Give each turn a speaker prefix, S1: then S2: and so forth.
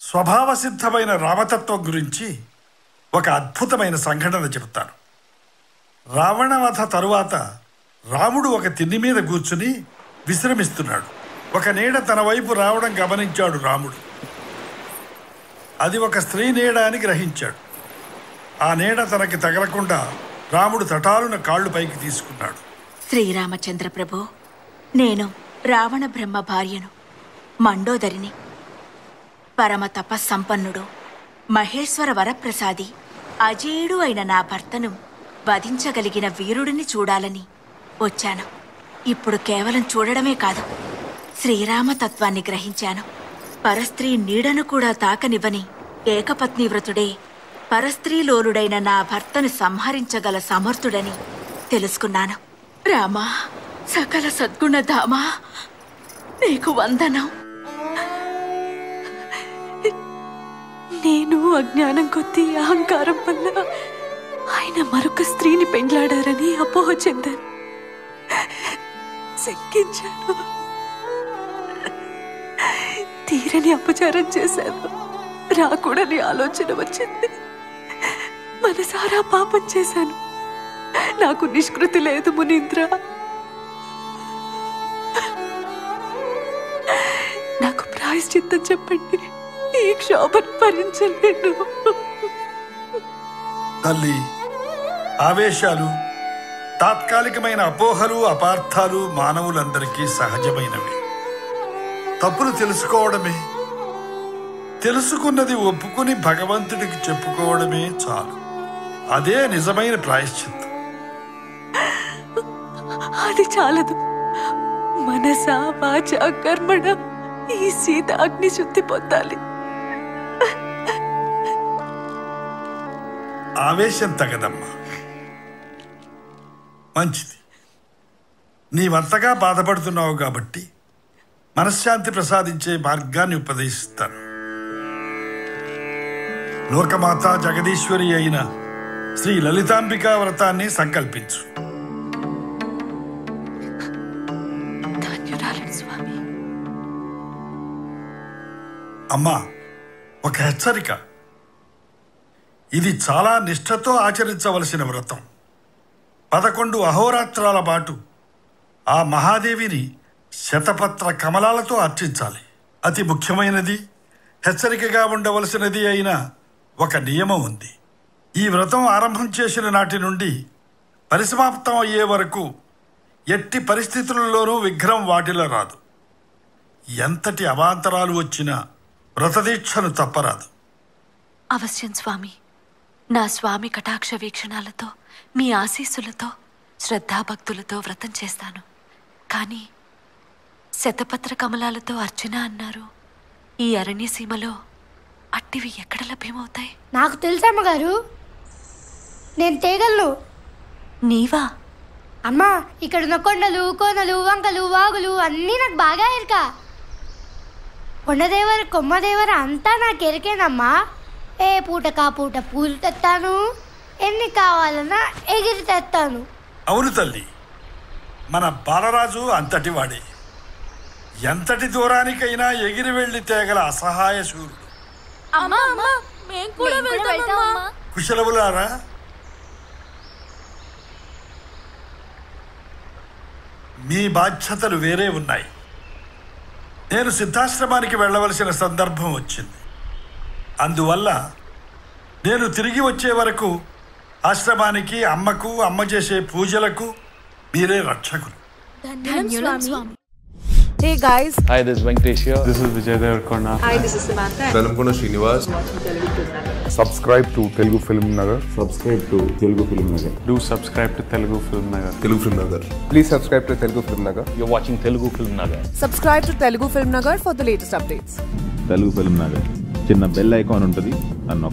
S1: స్వభావసిద్ధమైన రామతత్వం గురించి ఒక అద్భుతమైన సంఘటన చెబుతాను రావణవధ తరువాత రాముడు ఒక తిండి మీద కూర్చుని విశ్రమిస్తున్నాడు ఒక నీడ తన వైపు రావడం గమనించాడు రాముడు అది ఒక స్త్రీ నీడ అని గ్రహించాడు ఆ నీడ తనకి తగలకుండా రాముడు తటాలున కాళ్ళు పైకి తీసుకున్నాడు
S2: శ్రీరామచంద్ర ప్రభు నేను రావణ బ్రహ్మ భార్యను మండోదరిని పరమ తపస్సంపన్నుడు మహేశ్వర వరప్రసాది అజేయుడు అయిన నా భర్తను వధించగలిగిన వీరుడిని చూడాలని వచ్చాను ఇప్పుడు కేవలం చూడడమే కాదు శ్రీరామతత్వాన్ని గ్రహించాను పరస్త్రీ నీడను కూడా తాకనివ్వని ఏకపత్ని వ్రతుడే పరస్త్రీలోలుడైన నా భర్తను సంహరించగల సమర్థుడని తెలుసుకున్నాను రామా సకల సద్గుణధామా నీకు వందనం
S3: నేను అజ్ఞానం కొద్దీ అహంకారం వల్ల ఆయన మరొక స్త్రీని పెండ్లాడారని అపోహ చెందాను శంకించాను తీరని అపచారం చేశాను రాకూడని ఆలోచన వచ్చింది మనసారా పాపం చేశాను నాకు నిష్కృతి లేదు మునీంద్ర నాకు ప్రాయశ్చిత్తం చెప్పండి ఈ క్షోభను భరించలేను
S1: తల్లి ఆవేశాలు తాత్కాలికమైన అపోహలు అపార్థాలు మానవులందరికీ సహజమైనవి తప్పులు తెలుసుకోవడమే తెలుసుకున్నది ఒప్పుకుని భగవంతుడికి చెప్పుకోవడమే చాలు అదే నిజమైన ప్రాయశ్చిత్తం
S3: అది చాలదు మనస వాచ కర్మణ ఈ సీత అగ్ని శుద్ధి పొందాలి
S1: ఆవేశం తగదమ్మా మంచిది నీవంతగా బాధపడుతున్నావు కాబట్టి మనశ్శాంతి ప్రసాదించే మార్గాన్ని ఉపదేశిస్తాను లోకమాత జగదీశ్వరి అయిన శ్రీ లలితాంబికా వ్రతాన్ని సంకల్పించు
S3: ధన్యురాలను స్వామి
S1: అమ్మా ఒక హెచ్చరిక ఇది చాలా నిష్ఠతో ఆచరించవలసిన వ్రతం పదకొండు అహోరాత్రాల పాటు ఆ మహాదేవిని శతపత్ర కమలాలతో అర్చించాలి అతి ముఖ్యమైనది హెచ్చరికగా ఉండవలసినది అయిన ఒక నియమం ఉంది ఈ వ్రతం ఆరంభం చేసిన నాటి నుండి పరిసమాప్తం అయ్యే వరకు ఎట్టి పరిస్థితులలోనూ విఘ్నం వాటిలో రాదు ఎంతటి అవాంతరాలు వచ్చినా వ్రతదీక్షను తప్పరాదు
S3: అవశ్యం స్వామి నా స్వామి కటాక్ష వీక్షణాలతో మీ ఆశీస్సులతో శ్రద్ధాభక్తులతో వ్రతం చేస్తాను కానీ శతపత్ర కమలాలతో అర్చన అన్నారు ఈ అరణ్యసీమలో అట్టివి ఎక్కడ లభ్యమవుతాయి
S4: నాకు తెలుసు అమ్మగారు నేను తేగలను
S3: నీవా
S4: అమ్మా ఇక్కడున్న కొండలు కోనలు వంకలు వాగులు అన్నీ నాకు బాగా ఎరక కొండదేవర కొమ్మదేవర అంతా నాకు ఎరికేనమ్మా ఏ పూటకా పూట పూలు తెస్తాను ఎన్ని కావాలన్నా ఎగిరి తెస్తాను
S1: అవును తల్లి మన బాలరాజు అంతటి వాడే ఎంతటి దూరానికైనా ఎగిరి వెళ్లి తేగల అసహాయ శూరుడు
S5: అమ్మా అమ్మా మేము కూడా వెళ్తామమ్మా
S1: కుశలవులారా మీ బాధ్యతలు వేరే ఉన్నాయి నేను సిద్ధాశ్రమానికి వెళ్ళవలసిన సందర్భం వచ్చింది అందువల్ల నేను తిరిగి వచ్చే వరకు ఆశ్రమానికి అమ్మకు అమ్మ చేసే పూజలకు మీరే రక్షకులు
S5: ధన్యులం స్వామి
S6: Hey guys,
S7: Hi, this is Venkatesh here.
S8: This is Vijay Devarkonda.
S9: Velankonda Srinivas
S10: subscribe to Telugu Film Nagar.
S11: subscribe to Telugu Film Nagar.
S8: Do subscribe to Telugu Film Nagar.
S9: Telugu Film Nagar
S10: Please subscribe to Telugu Film Nagar.
S7: You're watching Telugu Film Nagar.
S6: subscribe to Telugu Film Nagar for the latest updates.
S11: Telugu Film Nagar చిన్న bell icon ఉంటుంది అన్న